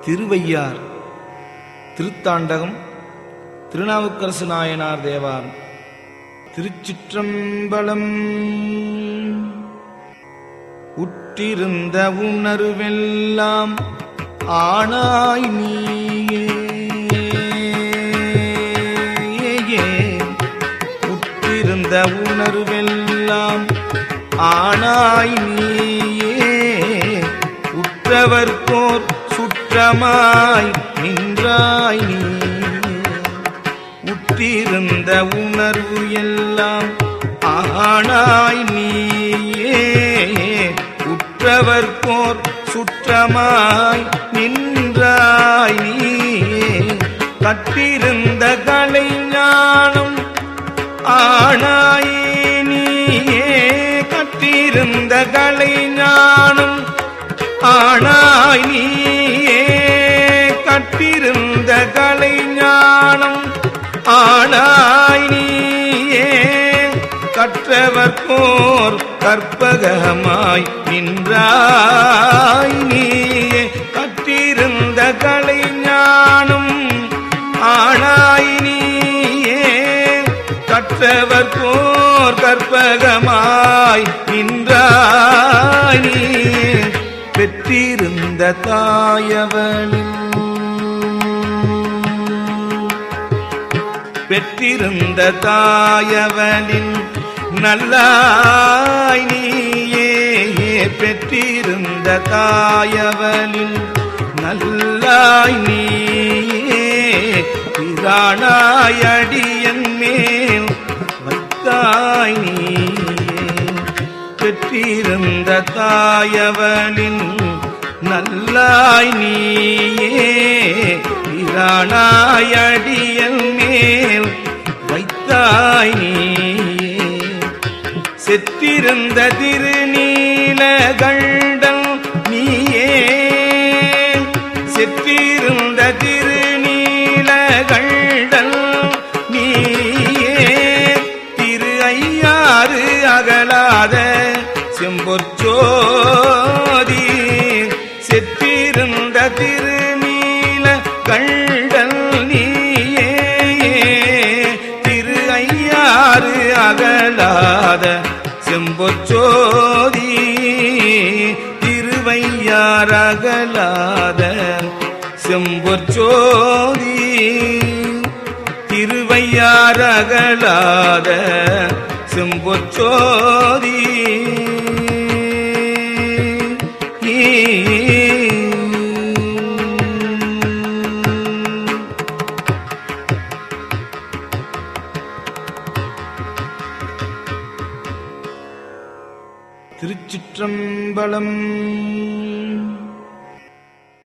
திருவையார் திருத்தாண்டகம் திருநாவுக்கரசு நாயனார் தேவாரம் திருச்சிற்றம்பலம் உற்றிருந்த உணர்வெல்லாம் ஆனாய் நீயே உற்றிருந்த உணர்வெல்லாம் ஆனாய் நீயே உற்றவர்கோர் சுற்றமாய் நின்றாய் நீயே உற்றிருந்த உணர்வு எல்லாம் ஆனாய் நீயே உற்றவர்கோர் சுற்றமாய் நின்றாய் நீயே கட்டிருந்த கலை ஞானம் ஆனாயே நீயே கட்டிருந்த கலை ஞானம் ஆனாய் நீயே கட்டிருந்த கலை ஞானம் ஆனாய் நீயே கற்றவர்கோர் கற்பகமாய் நின்றாய் நீயே கற்றிருந்த கலை ஞானம் ஆனாய் நீயே கற்றவர்கோர் கற்பகமாய் நின்றாய் நீயே பெற்றிருந்த தாயவளின் பெற்றிருந்த தாயவனின் நல்லாய் நீயே பெற்றிருந்த தாயவனின் நல்லாய் நீயே பிரானாய் அடியன் மேல் வைத்தாய் நீயே பெற்றிருந்த தாயவனின் நல்லாய் நீயே பிரானாய் அடியன் மேல் வைத்தாய் நீயே செற்றிருந்த திருநீல கண்டம் நீயே செற்றிருந்த திருநீல கண்டம் நீயே திரு ஐயாறு அகலாத செம்பொற்சோதி செற்றிருந்த திருநீல கண்டன் நீயே திரு ஐயாறு அகலாத செம்பொற்சோதி திருவையார் அகலாத செம்பொற்சோதி திருவையார் அகலாத செம்பொற்சோதி திருச்சிற்றம்பலம்